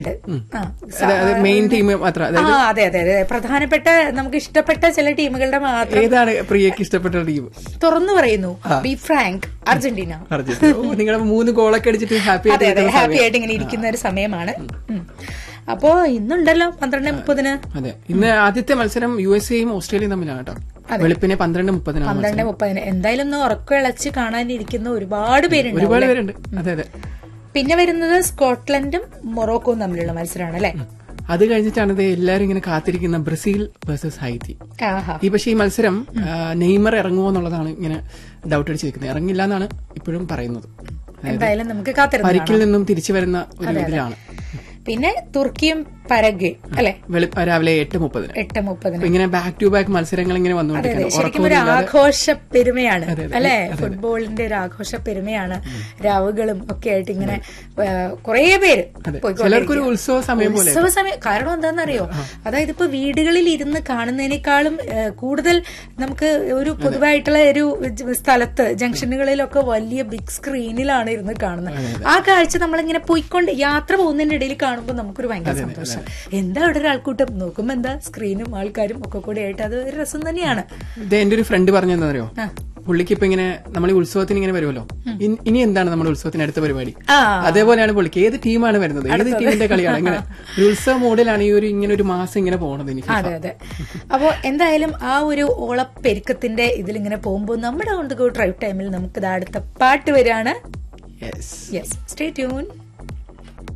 ആ, അതായത് main team മാത്രം ആ അതെ അതെ അതെ പ്രധാനപ്പെട്ട നമുക്ക് ഇഷ്ടപ്പെട്ട ചില ടീമുകളുടെ മാത്രം ഏതാണ് പ്രിയക്ക് ഇഷ്ടപ്പെട്ട ടീം തുറന്നു പറയുന്നു ബി ഫ്രാങ്ക് അർജന്റീന നിങ്ങളെ മൂന്ന് ഗോളൊക്കെ അടിച്ചിട്ട് ഹാപ്പി അതെ അതെ ആയിട്ട് ഹാപ്പി ആയിട്ട് ഇങ്ങനെ ഇരിക്കുന്ന ഒരു സമയമാണ് ഉം. അപ്പോ ഇന്നുണ്ടല്ലോ പന്ത്രണ്ട് മുപ്പതിന് അതെ ഇന്ന് ആദ്യത്തെ മത്സരം യു എസ് എയും ഓസ്ട്രേലിയയും തമ്മിലാണ് കേട്ടോ വെളുപ്പിനെ പന്ത്രണ്ട് മുപ്പതിനാണ് പന്ത്രണ്ട് മുപ്പതിന് എന്തായാലും ഒന്ന് ഉറക്കമിളച്ച് കാണാനിരിക്കുന്ന ഒരുപാട് പേരുണ്ട് ഒരുപാട് പേരുണ്ട് അതെ അതെ പിന്നെ വരുന്നത് സ്കോട്ട്ലൻഡും മൊറോക്കോയും തമ്മിലുള്ള മത്സരമാണ് അല്ലെ അത് കഴിഞ്ഞിട്ടാണ് ഇത് എല്ലാരും ഇങ്ങനെ കാത്തിരിക്കുന്ന ബ്രസീൽ വേഴ്സസ് ഹൈറ്റി ആഹാ ഈ പക്ഷേ ഈ മത്സരം ആ, നെയ്മർ ഇറങ്ങുമോ എന്നുള്ളതാണ് ഇങ്ങനെ ഡൗട്ട് അടിച്ച് നിൽക്കുന്നത് ഇറങ്ങില്ല എന്നാണ് ഇപ്പോഴും പറയുന്നത് എന്തായാലും നമുക്ക് കാത്തിരുന്നു പരിക്കിൽ നിന്നും തിരിച്ചു വരുന്ന ഒരു ഇതിലാണ് പിന്നെ തുർക്കിയും പരഗ്വേ അല്ലെ വെളി രാവിലെ എട്ട് മുപ്പതിന് എട്ട് മുപ്പതിന് അപ്പൊ ഇങ്ങനെ ബാക്ക് ടു ബാക്ക് മത്സരങ്ങൾ ഇങ്ങനെ അതെ വന്നുകൊണ്ടിരിക്കുന്നു ശരിക്കും ഒരു ആഘോഷ പെരുമയാണ് അല്ലെ ഫുട്ബോളിന്റെ ഒരു ആഘോഷ പെരുമയാണ് രാവുകളും ഒക്കെ ആയിട്ട് ഇങ്ങനെ കുറെ പേര് പോയിക്കൊണ്ടിരിക്കുകയാണ്. ചിലർക്കൊരു ഉത്സവ സമയം പോലെ ഉത്സവ സമയം കാരണം എന്താണെന്നറിയോ അതായത് ഇപ്പൊ വീടുകളിൽ ഇരുന്ന് കാണുന്നതിനേക്കാളും ഏഹ്, കൂടുതൽ നമുക്ക് ഒരു പൊതുവായിട്ടുള്ള ഒരു ജ- സ്ഥലത്ത് ജംഗ്ഷനുകളിലൊക്കെ വലിയ ബിഗ് സ്ക്രീനിലാണ് ഇരുന്ന് കാണുന്നത് ആ കാഴ്ച നമ്മളിങ്ങനെ പോയിക്കൊണ്ട് യാത്ര പോകുന്നതിന്റെ ഇടയിൽ കാണുമ്പോൾ നമുക്കൊരു ഭയങ്കര സന്തോഷം എന്താ അവിടെ ഒരു ആൾക്കൂട്ടം നോക്കുമ്പോ എന്താ സ്ക്രീനും ആൾക്കാരും ഒക്കെ കൂടി ആയിട്ട് അത് ഒരു രസം തന്നെയാണ് ഇത് എന്റെ ഒരു ഫ്രണ്ട് പറഞ്ഞു തന്നറിയോ പുള്ളിക്ക് ഇപ്പൊ ഇങ്ങനെ നമ്മൾ ഈ ഉത്സവത്തിന് ഇങ്ങനെ വരുമല്ലോ ഇൻ- ഇനി എന്താണ് നമ്മുടെ ഉത്സവത്തിന് അടുത്ത പരിപാടി ആ അതേപോലെയാണ് പുള്ളിക്ക് ഏത് ടീമാണ് വരുന്നത് ഏത് ടീമിന്റെ കളിയാണ് ഇങ്ങനെ ഒരു ഉത്സവ മോഡിലാണ് ഈ ഒരു ഇങ്ങനെ ഒരു മാസം ഇങ്ങനെ പോണത് എനിക്ക് അതെ അതെ അപ്പോ എന്തായാലും ആ ഒരു ഓളപ്പെരുക്കത്തിന്റെ ഇതിലിങ്ങനെ പോകുമ്പോൾ നമ്മുടെ കൊണ്ട് ഗോ ഡ്രൈവ് ടൈമിൽ നമുക്ക് അടുത്ത പാട്ട് വരാണ് യെസ് യെസ് സ്റ്റേ ട്യൂൺ